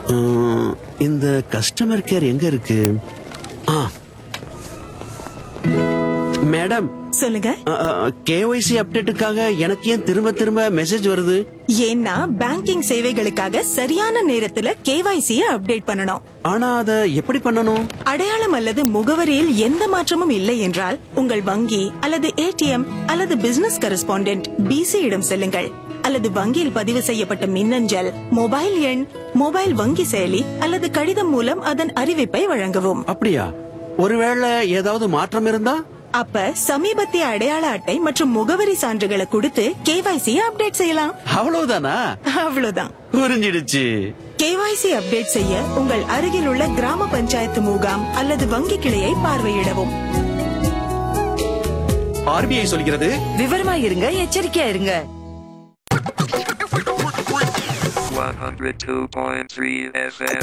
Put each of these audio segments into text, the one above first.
உம், இந்த customer care எங்க இருக்கு ஆ மேடம் சொல்லுங்க கேஒய்சி அப்டேட்டுக்காக எனக்கு ஏன் திரும்ப திரும்ப மெசேஜ் வருது ஏன்னா பேங்கிங் சேவைகளுக்காக சரியான நேரத்துல கேவைசிய அப்டேட் பண்ணணும் ஆனா அத எப்படி பண்ணணும் அடையாளம் அல்லது முகவரியில் எந்த மாற்றமும் இல்லை என்றால் உங்கள் வங்கி அல்லது ஏடிஎம் அல்லது பிசினஸ் கரஸ்பாண்டென்ட் பிசி இடம் செல்லுங்கள் அல்லது வங்கியில் பதிவு செய்யப்பட்ட மின்னஞ்சல் மொபைல் எண் மொபைல் வங்கி செயலி அல்லது கடிதம் மூலம் அதன் அறிவிப்பை வழங்கவும் அப்படியா ஒருவேளை ஏதாவது மாற்றம் இருந்தா அப்ப சமீபத்திய அடையாள அட்டை மற்றும் முகவரி சான்றுகளை கொடுத்து கேவைசிய அப்டேட் செய்யலாம் அவ்வளவுதானா அவ்வளவுதான் புரிஞ்சிடுச்சு கேவைசி அப்டேட் செய்ய உங்கள் அருகில் உள்ள கிராம பஞ்சாயத்து முகாம் அல்லது வங்கி கிளையை பார்வையிடவும் ஆர்பிஐ சொல்கிறது விவரமா இருங்க எச்சரிக்கையா இருங்க 102.3 FM.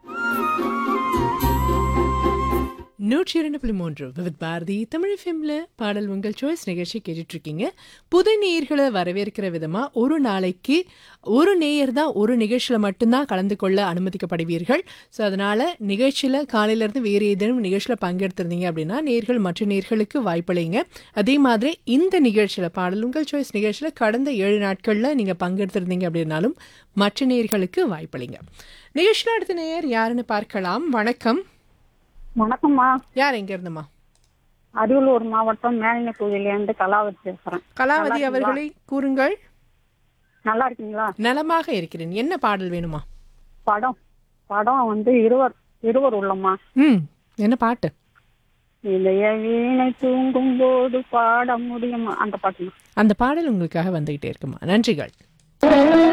நூற்றி இரண்டு புள்ளி மூன்று விவித் பாரதி தமிழ் ஃபிலிம்ல பாடல் உங்கள் சாய்ஸ் நிகழ்ச்சி கேட்டுட்டு இருக்கீங்க புது நேயர்களை வரவேற்கிற விதமா ஒரு நாளைக்கு ஒரு நேயர் தான் ஒரு நிகழ்ச்சியில மட்டும்தான் கலந்து கொள்ள அனுமதிக்கப்படுவீர்கள் ஸோ அதனால நிகழ்ச்சியில காலையில இருந்து வேறு ஏதேனும் நிகழ்ச்சியில பங்கெடுத்திருந்தீங்க அப்படின்னா நேர்கள் மற்ற நேர்களுக்கு வாய்ப்பளிங்க அதே மாதிரி இந்த நிகழ்ச்சியில பாடல் உங்கள் சாய்ஸ் நிகழ்ச்சியில கடந்த ஏழு நாட்கள்ல நீங்க பங்கெடுத்திருந்தீங்க அப்படின்னாலும் மற்ற நேர்களுக்கு வாய்ப்பளிங்க நிகழ்ச்சியில அடுத்த நேயர் யாருன்னு பார்க்கலாம் வணக்கம் வணக்கம்மா யார் எங்க இருந்துமா அரியலூர் மாவட்டம் மேலின தொகுதியிலேருந்து கலாவதி பேசுறேன் கலாவதி அவர்களை கூறுங்கள் நல்லா இருக்கீங்களா நலமாக இருக்கிறேன் என்ன பாடல் வேணுமா படம் படம் வந்து இருவர் இருவர் உள்ளம்மா ம் என்ன பாட்டு இளைய வீணை தூங்கும் போது பாட முடியுமா அந்த பாட்டுமா அந்த பாடல் உங்களுக்காக வந்துகிட்டே இருக்குமா நன்றிகள்